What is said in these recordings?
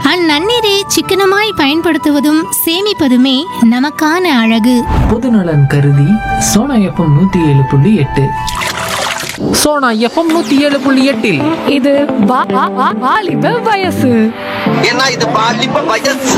அந்நன்னீரை சிக்கனமாய் பயன்படுத்துவதும் சேமிப்பதுமே நமக்கான அழகு பொதுநலன் கருதி சோனா எஃப்எம் நூத்தி ஏழு புள்ளி எட்டு சோனா எஃப்எம் நூத்தி ஏழு புள்ளி எட்டில் இது வா- வா- வா- வாலிப வயசு ஏன்னா இது பாலிப்ப வயசு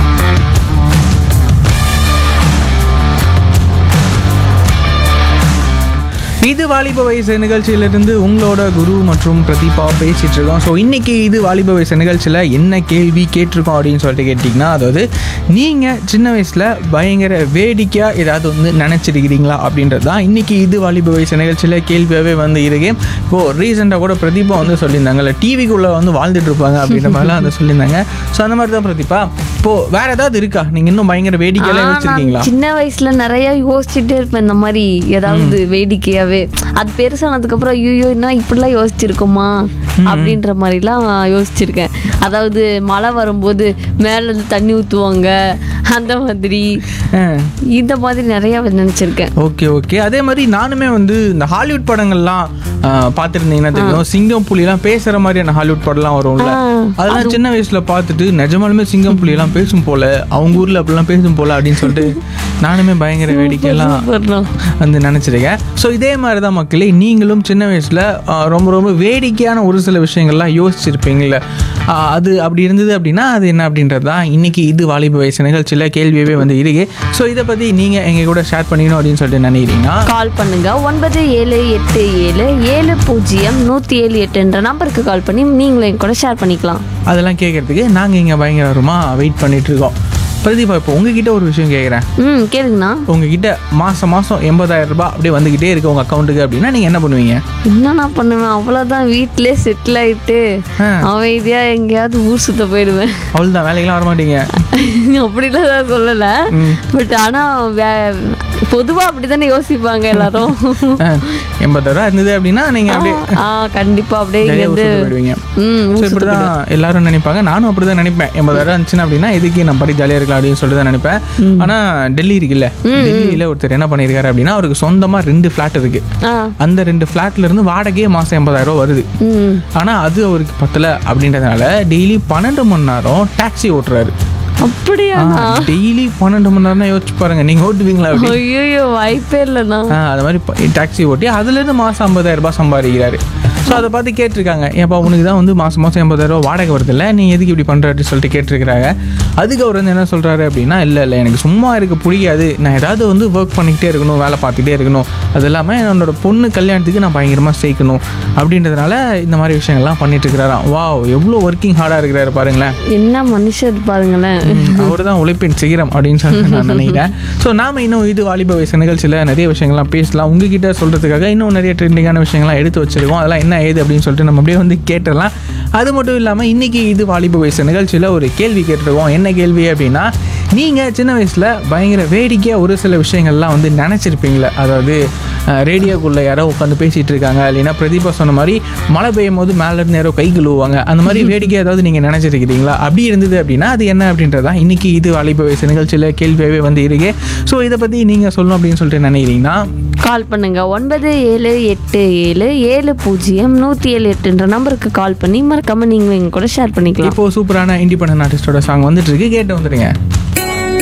இது வாலிப வயசு நிகழ்ச்சியிலிருந்து உங்களோட குரு மற்றும் பிரதீபா பேசிட்டு இருக்கோம் ஸோ இன்னைக்கு இது வாலிப வயசு நிகழ்ச்சியில் என்ன கேள்வி கேட்டிருக்கோம் அப்படின்னு சொல்லிட்டு கேட்டிங்கன்னா அதாவது நீங்கள் சின்ன வயசில் பயங்கர வேடிக்கையாக ஏதாவது வந்து நினச்சிருக்கிறீங்களா அப்படின்றது தான் இன்னைக்கு இது வாலிப வயசு நிகழ்ச்சியில் கேள்வியாகவே வந்து இருக்கு இப்போது ரீசெண்டாக கூட பிரதீபா வந்து சொல்லியிருந்தாங்கல்ல டிவிக்குள்ளே வந்து வாழ்ந்துட்டு இருப்பாங்க அப்படின்ற மாதிரிலாம் வந்து சொல்லியிருந்தாங்க ஸோ அந்த மாதிரி தான் பிரதீபா இப்போது வேறு ஏதாவது இருக்கா நீங்கள் இன்னும் பயங்கர வேடிக்கையெல்லாம் ஆ, நான் யோசிச்சிருக்கீங்களா சின்ன வயசுல நிறைய யோசிச்சுட்டே இருப்பேன் இந்த மாதிரி ஏதாவது வேடிக்கையாவே அது பெருசானதுக்கு அப்புறம் ஐயோ என்ன இப்படிலாம் யோசிச்சிருக்கோமா அப்படின்ற மாதிரிலாம் யோசிச்சிருக்கேன் அதாவது மழை வரும்போது மேல இருந்து தண்ணி ஊத்துவாங்க அந்த மாதிரி ஆ இந்த மாதிரி நிறைய நினைச்சிருக்கேன் ஓகே ஓகே அதே மாதிரி நானுமே வந்து இந்த ஹாலிவுட் படங்கள்லாம் பார்த்துருந்தீங்கன்னா தெரியும் சிங்கம் புலிலாம் பேசுற மாதிரியான ஹாலிவுட் படம்லாம் வரும்ல ஆ, அதெல்லாம் சின்ன வயசுல பார்த்துட்டு நிஜமாலுமே சிங்கம் புலியெல்லாம் பேசும் போல அவங்க ஊர்ல அப்படிலாம் பேசும் போல அப்படின்னு சொல்லிட்டு நானுமே பயங்கர வேடிக்கையெல்லாம் சூப்பர்ண்ணா. வந்து நினச்சிருக்கேன் ஸோ இதே மாதிரி தான் மக்களே நீங்களும் சின்ன வயசில் ரொம்ப ரொம்ப வேடிக்கையான ஒரு சில விஷயங்கள்லாம் யோசிச்சிருப்பீங்கள ஆஹ் அது அப்படி இருந்தது அப்படின்னா அது என்ன அப்படின்றது தான் இன்னைக்கு இது வாலிப வயசு நிகழ்ச்சியில் கேள்வியவே வந்து இருக்கு ஸோ இதை பற்றி நீங்கள் எங்கள் கூட ஷேர் பண்ணிக்கணும் அப்படின்னு சொல்லிட்டு நினைக்கிறீங்கன்னா கால் பண்ணுங்க ஒன்பது ஏழு எட்டு ஏழு ஏழு பூஜ்ஜியம் நூற்றி ஏழு எட்டுன்ற நம்பருக்கு கால் பண்ணி நீங்களும் என் கூட ஷேர் பண்ணிக்கலாம் அதெல்லாம் கேட்கறதுக்கு நாங்கள் இங்கே பயங்கரமாக வெயிட் பண்ணிட்டு இருக்கோம் பிரதீபா இப்போ உங்ககிட்ட ஒரு விஷயம் கேட்குறேன் ம் கேளுங்கண்ணா உங்ககிட்ட மாதம் மாதம் எண்பதாயிரம் ரூபாய் அப்படியே வந்துக்கிட்டே இருக்கு உங்கள் அக்கௌண்ட்டுக்கு அப்படின்னா நீங்கள் என்ன பண்ணுவீங்க என்ன நான் பண்ணுவேன் அவ்வளோதான் வீட்டிலே செட்டில் ஆயிட்டு ஆ. அமைதியா எங்கேயாவது ஊர் சுத்த போயிடுவேன் அவ்வளோதான் வேலைக்கெல்லாம் வர மாட்டீங்க அப்படிலாம் நான் சொல்லலை பட் ஆனால் வே பொதுவாக அப்படி தானே யோசிப்பாங்க எல்லாரும் எண்பதாயிரம் இருந்தது அப்படின்னா நீங்கள் அப்படியே ஆ கண்டிப்பாக அப்படியே ஜாலியாக ஊர் இங்கேருந்து சுத்த போயிடுவீங்க ம் ஸோ ஊர் இப்படி சுத்த தான் எல்லாரும் நினைப்பாங்க நானும் அப்படி தான் நினைப்பேன் எண்பதாயிரம் இருந்துச்சுன்னா அப்படின்னா எதுக்கு நம்ம படி ஜாலியாக இருக்கலாம் அப்படின்னு சொல்லிட்டு தான் நினைப்பேன் ஆனால் டெல்லி இருக்குல்ல டெல்லியில் ஒருத்தர் என்ன பண்ணியிருக்காரு அப்படின்னா அவருக்கு சொந்தமாக ரெண்டு ஃப்ளாட் இருக்கு ஆ அந்த ரெண்டு ஃப்ளாட்ல இருந்து வாடகையே மாதம் எண்பதாயிரம் ரூபா வருது ம் ஆனால் அது அவருக்கு பத்தல அப்படின்றதுனால டெய்லி பன்னெண்டு மணி நேரம் டாக்ஸி ஓட்டுறாரு அப்படியா டெய்லி பன்னெண்டு மணி நேரம் யோசிச்சு பாருங்க நீங்க ஓட்டுவீங்களா அப்படி ஐயோ வாய்ப்பே இல்லைண்ணா ஆ, அது மாதிரி டாக்ஸி ஓட்டி அதுலேருந்து மாதம் ஐம்பதாயிரம் ரூபாய் சம்பாதிக்கிறாரு ஸோ அதை பார்த்து கேட்டிருக்காங்க ஏப்பா உனக்கு தான் வந்து மாதம் மாதம் எண்பதாயிரம் ரூபாய் வாடகை வருதுல்ல நீ எதுக்கு இப்படி பண்ணுற அப்படின்னு சொல்லிட்டு கேட்டிருக்கிறாங்க அதுக்கு அவர் வந்து என்ன சொல்கிறாரு அப்படின்னா இல்லை இல்லை எனக்கு சும்மா இருக்க பிடிக்காது நான் ஏதாவது வந்து ஒர்க் பண்ணிக்கிட்டே இருக்கணும் வேலை பார்த்துக்கிட்டே இருக்கணும் அது இல்லாமல் என்னோட பொண்ணு கல்யாணத்துக்கு நான் பயங்கரமாக சேர்க்கணும் அப்படின்றதுனால இந்த மாதிரி விஷயங்கள்லாம் பண்ணிட்டு இருக்கிறாராம் வாவ் எவ்வளோ ஒர்க்கிங் ஹார்டாக இருக்கிறாரு பாருங்களேன் என்ன மனுஷர் பாருங்களேன் அவர் தான் உழைப்பின் சிகரம் அப்படின்னு சொல்லி நான் நினைக்கிறேன் ஸோ நாம இன்னும் இது வாலிப வயசு நிகழ்ச்சியில் நிறைய விஷயங்கள்லாம் பேசலாம் உங்ககிட்ட சொல்கிறதுக்காக இன்னும் நிறைய ட்ரெண்டிங்கான விஷயங்கள்லாம் எடுத்து வச்சிருக்கோம் அதெல்லாம் என்ன ஏது அப்படின்னு சொல்லிட்டு நம்ம அப்படியே வந்து கேட்டுடலாம் அது மட்டும் இல்லாமல் இன்னைக்கு இது வாலிப வயசு நிகழ்ச்சியில் ஒரு கேள்வி கேட்டிருக்கோம் என்ன கேள்வி அப்படின்னா நீங்கள் சின்ன வயசில் பயங்கர வேடிக்கையாக ஒரு சில விஷயங்கள்லாம் வந்து நினச்சிருப்பீங்களே அதாவது ரேடியோக்குள்ளே யாரோ உட்காந்து பேசிகிட்டு இருக்காங்க இல்லைன்னா பிரதீபா சொன்ன மாதிரி மழை பெய்யும் போது மேலே இருந்து யாரோ கை கழுவுவாங்க அந்த மாதிரி வேடிக்கை ஏதாவது நீங்கள் நினச்சிருக்கிறீங்களா அப்படி இருந்தது அப்படின்னா அது என்ன அப்படின்றதா இன்னைக்கு இது வாலிப வயசு நிகழ்ச்சியில் கேள்வியாகவே வந்து இருக்கு ஸோ இதை பற்றி நீங்கள் சொல்லணும் அப்படின்னு சொல்லிட்டு நினைக்கிறீங்கன்னா கால் பண்ணுங்க ஒன்பது ஏழு எட்டு ஏழு ஏழு பூஜ்ஜியம் நூற்றி ஏழு எட்டுன்ற நம்பருக்கு கால் பண்ணி மறக்காம நீங்களும் எங்க கூட ஷேர் பண்ணிக்கலாம் இப்போ சூப்பரான இண்டிபெண்டன்ட் ஆர்டிஸ்டோட சாங் வந்துட்டு இருக்கு கேட்டு வந்துடுங்க